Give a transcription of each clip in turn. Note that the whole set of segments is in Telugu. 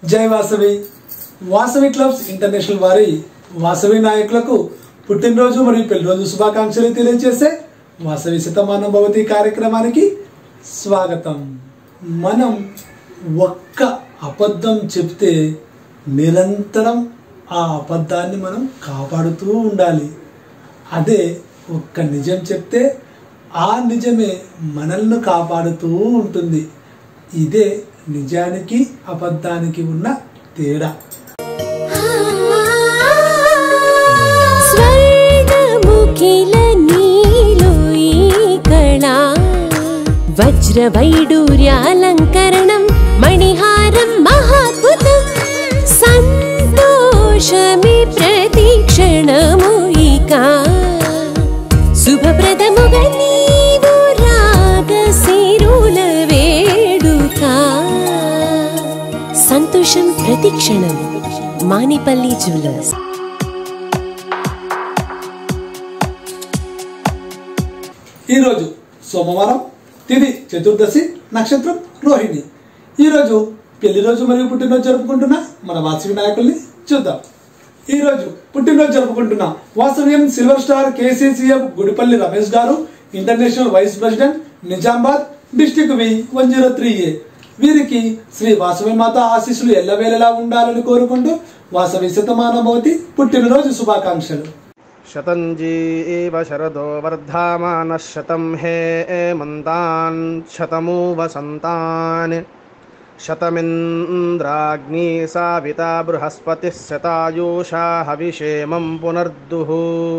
జై వాసవి వాసవి క్లబ్స్ ఇంటర్నేషనల్ వారి వాసవి నాయకులకు పుట్టినరోజు మరియు పెళ్లిరోజు శుభాకాంక్షలు తెలియజేసే వాసవి శతమానం భవతి కార్యక్రమానికి స్వాగతం మనం ఒక్క అబద్ధం చెప్తే నిరంతరం ఆ అబద్ధాన్ని మనం కాపాడుతూ ఉండాలి అదే ఒక్క నిజం చెప్తే ఆ నిజమే మనల్ని కాపాడుతూ ఉంటుంది ఇదే నిజానికి అబద్ధానికి ఉన్న తేడా స్వర్గముఖిల నీలో ఈ కళా వజ్రవైడూర్యాలంకరణం మణిహారం మహాద్భుతం సంతోషమి ప్రతిక్షణము ఇక శుభప్రదముగా నీవు రాగశిరుల వేడుక సంతోషం ప్రతిక్షణం మానిపల్లి జ్యువెలర్స్ ఈరోజు సోమవారం తిది చతుర్దశి నక్షత్రం రోహిణి ఈరోజు పెళ్లి రోజు మరియు పుట్టినరోజు జరుపుకుంటున్న మన వాసవి నాయకుల్ని చూద్దాం ఈరోజు పుట్టినరోజు జరుపుకుంటున్న వాసవ్యం silver star KCCF Gudipalli Ramesh గారు international vice president Nizamabad district V one zero three A వీరికి శ్రీ వాసవి మాత ఆశీస్సులు ఎల్లవేళలా ఉండాలని కోరుకుంటూ వాసవి శతమానభవతి పుట్టినరోజు శుభాకాంక్షలు शतञ्जी एव शरदो वर्धामानः शतं हे एमन्तान् शतमु वसन्तान् शतमिन्द्राग्नी साविता बृहस्पतिः शतायुषा हविषेमं पुनर्दुः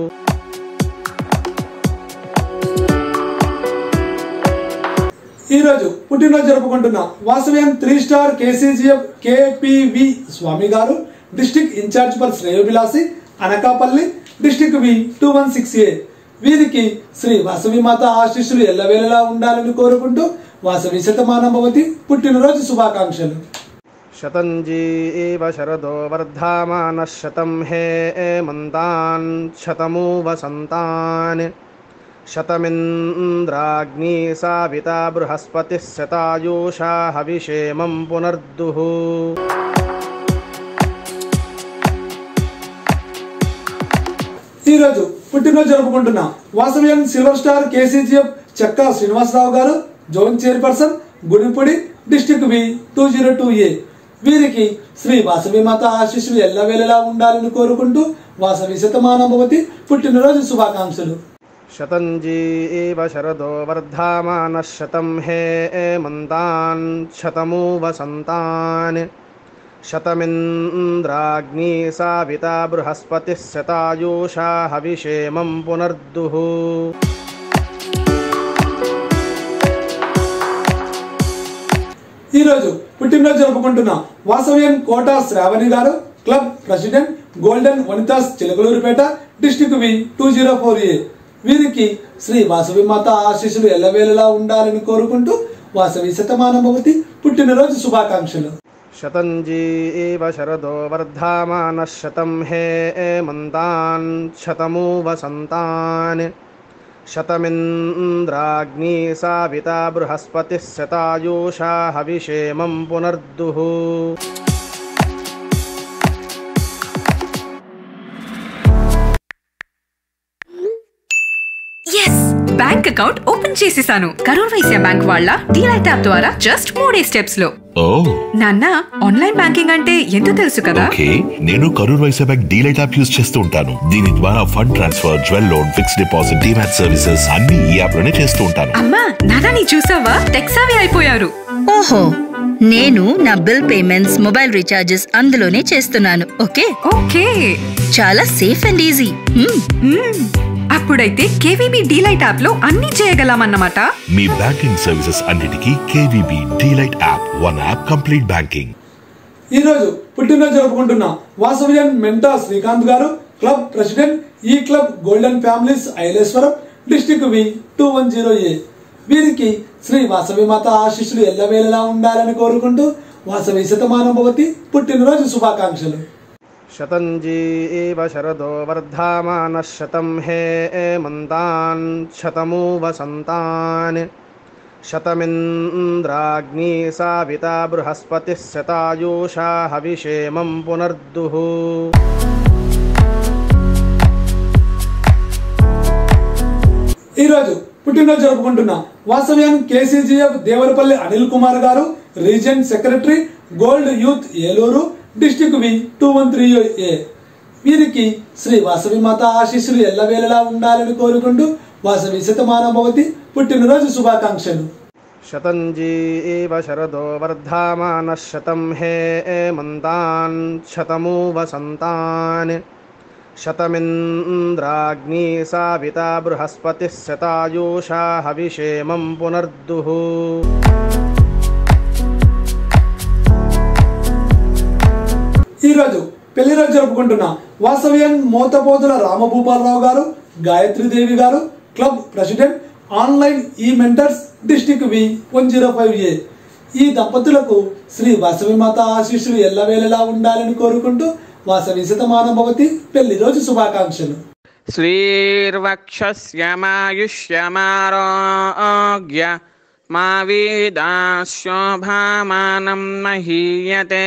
ఈ రోజు పుట్టినరోజు జరుపుకుంటున్న వాసవ్యం three star KCGF KPV Swamy గారు డిస్టిక్ ఇన్ఛార్జ్ ఫర్ శ్రేయోభిలాసి Anakapalli district V two one six A వీరికి శ్రీ వాసవి మాత ఆశీస్సులు ఎల్లవేళలా ఉండాలని కోరుకుంటూ వాసవి శతమానభవతి పుట్టినరోజు శుభాకాంక్షలు शतञ्जी एव शरदो वर्धामानः शतं हे एमन्तान् शतमु वसन्तान् शतमिन्द्राग्नी साविता बृहस्पतिः शतायुषा हविषेमं पुनर्दुः ఈ రోజు పుట్టినరోజు జరుపుకుంటున్న వాసవ్యం silver star KCGF Chekka Srinivasa Rao గారు zone chairperson Gudipodi district V two zero two A వీరికి శ్రీ వాసవి మాత ఆశీస్సులు ఎల్లవేళలా ఉండాలని కోరుకుంటూ వాసవి శతమానభవతి పుట్టినరోజు శుభాకాంక్షలు शतञ्जी एव शरदो वर्धामानः शतं हे एमन्तान् शतमु वसन्तान् शतमिन्द्राग्नी साविता बृहस्पतिः शतायुषा हविषेमं पुनर्दुः ఈ రోజు పుట్టినరోజు జరుపుకుంటున్న వాసవ్యం కోట శ్రావణి గారు club president golden Vanitas Chilakaluripet district V two zero four A వీరికి శ్రీ వాసవి మాత ఆశీస్సులు ఎల్లవేళలా ఉండాలని కోరుకుంటూ వాసవి శతమానభవతి పుట్టినరోజు శుభాకాంక్షలు शतञ्जी एव शरदो वर्धामानः शतं हे एमन्तान् शतमु वसन्तान् शतमिन्द्राग्नी साविता बृहस्पतिः शतायुषा हविषेमं पुनर्दुः ఎస్ బ్యాంక్ అకౌంట్ ఓపెన్ చేసేసాను కరూర్ వైశ్య బ్యాంక్ వాళ్ళ డీలైట్ యాప్ ద్వారా జస్ట్ మూడే స్టెప్స్ లో ఓ నాన్న ఆన్లైన్ బ్యాంకింగ్ అంటే ఎంతో తెలుసు కదా ఓకే నేను Karur Vysya bank DLite app use చేస్తూ ఉంటాను దీని ద్వారా fund transfer jewel loan fixed deposit demat services అన్ని ఈ యాప్ లోనే చేస్తూ ఉంటాను అమ్మా నాన్న నీ చూసావా టెక్సావి అయిపోయారు ఓహో నేను నా బిల్ పేమెంట్స్ మొబైల్ రీఛార్జెస్ అందులోనే చేస్తున్నాను ఓకే ఓకే చాలా సేఫ్ అండ్ ఈజీ హ్మ్. మ్మ్. అప్పుడైతే కేవీబీ డీలైట్ యాప్ లో అన్ని చేయగలమన్నమాట మీ బ్యాంకింగ్ సర్వీసెస్ అన్నిటికీ KVB DLite app one app complete banking ఈ రోజు పుట్టినరోజు జరుపుకుంటున్న వాసవ్యం మెంటా శ్రీకాంత్ గారు క్లబ్ ప్రెసిడెంట్ ఈ club golden families Ailesvaram district V two one zero A వీరికి శ్రీ వాసవి మాత ఆశీస్సులు ఎల్లవేళలా ఉండాలని కోరుకుంటూ వాసవి శతమానభవతి పుట్టినరోజు శుభాకాంక్షలు शतञ्जी एव शरदो वर्धामानः शतं हे एमन्तान् शतमु वसन्तान् శతమింద్రాగ్నీ సావితా బృహస్పతిः శతాయూషా హవిషేమం పునర్దుః ఈరోజు పుట్టినరోజు జరుపుకుంటున్న వాసవ్యం కేసీజీఎఫ్ దేవరపల్లి అనిల్ కుమార్ గారు region secretary gold youth Eluru district V two one three A వీరికి శ్రీ వాసవి మాత ఆశీస్సులు ఎల్లవేళలా ఉండాలని కోరుకుంటూ వాసవి శతమానభవతి పుట్టినరోజు శుభాకాంక్షలు శతంజీవ శరదో వర్ధమానः శతం హేమంతాన్ శతమూ వసంతాన్ శతమింద్రాగ్నీ సావితా బృహస్పతిः శతాయూషా హవిషేమం పునర్దుః ఈరోజు పెళ్లి రోజు జరుపుకుంటున్న వాసవ్యం మోతపోతుల రామభూపాలరావు గారు గాయత్రీదేవి గారు క్లబ్ ప్రెసిడెంట్ ఆన్లైన్ ఈ mentors district V one zero five A ఈ దంపతులకు శ్రీ వాసవి మాత ఆశీస్సులు ఎల్లవేళలా ఉండాలని కోరుకుంటూ వాసవి శతమానభవతి పెళ్లి రోజు శుభాకాంక్షలు श्रीर्वक्षस्यमायुष्यमारोग्य मा वेदाशोभामानं महीयते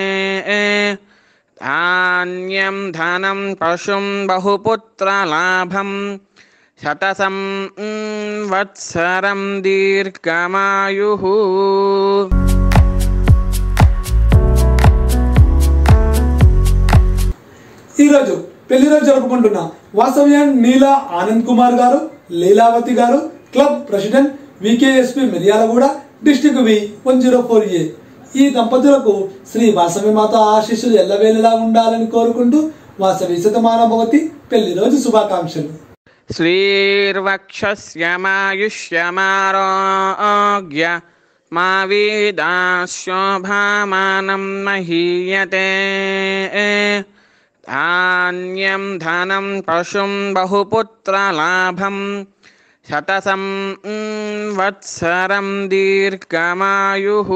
धान्यं धनं पशुं बहुपुत्रलाभं शतसं वत्सरं दीर्घमायुः ఈరోజు పెళ్లి రోజు జరుపుకుంటున్న వాసవ్యం నీలా ఆనంద్ కుమార్ గారు లీలావతి గారు club president VKSP Miryalaguda district V one zero four A ఈ దంపతులకు శ్రీ వాసవి మాత ఆశీస్సులు ఎల్లవేళలా ఉండాలని కోరుకుంటూ వాసవి శతమానభవతి పెళ్లి రోజు శుభాకాంక్షలు श्रीर्वक्षस्यमायुष्यमारोग्य मा वेदाशोभामानं महीयते धान्यं धनं पशुं बहुपुत्रलाभं शतसं वत्सरं दीर्घमायुः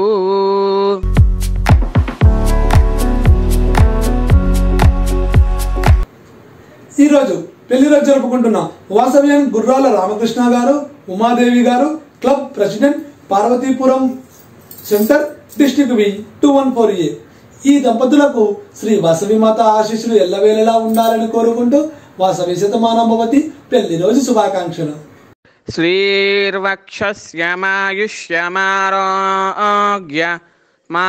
ఈరోజు పెళ్లి రోజు జరుపుకుంటున్న వాసవ్యం గుర్రాల రామకృష్ణ గారు ఉమాదేవి గారు club president Parvathipuram centre district V two one four A ఈ దంపతులకు శ్రీ వాసవి మాత ఆశీస్సులు ఎల్లవేళలా ఉండాలని కోరుకుంటూ వాసవి శతమానభవతి పెళ్లి రోజు శుభాకాంక్షలు श्रीर्वक्षस्यमायुष्यमारोग्य मा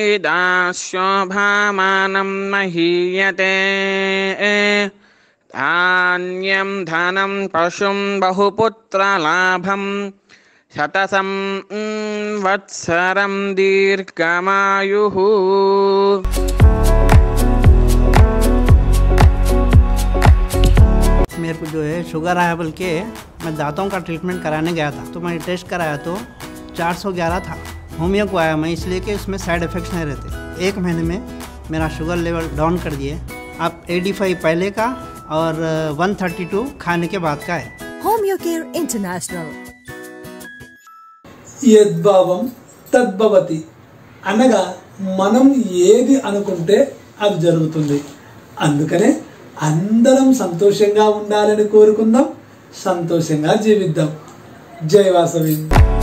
वेदाशोभामानं महीयते धान्यं धनं पशुं बहुपुत्रलाभं शतसं वत्सरं दीर्घमायुः मेरे को जो है शुगर आया बोल के मैं दांतों का ट्रीटमेंट कराने गया था तो मैंने टेस्ट कराया तो 411 था होमियो को आया मैं इसलिए कि उसमें साइड इफ़ेक्ट्स नहीं रहते एक महीने में मेरा शुगर लेवल डाउन कर दिए अब 85 पहले का और 132 खाने के बाद का है Home Care International. యద్భావం తద్భవతి అనగా మనం ఏది అనుకుంటే అది జరుగుతుంది అందుకనే అందరం సంతోషంగా ఉండాలని కోరుకుందాం సంతోషంగా జీవిద్దాం జై వాసవి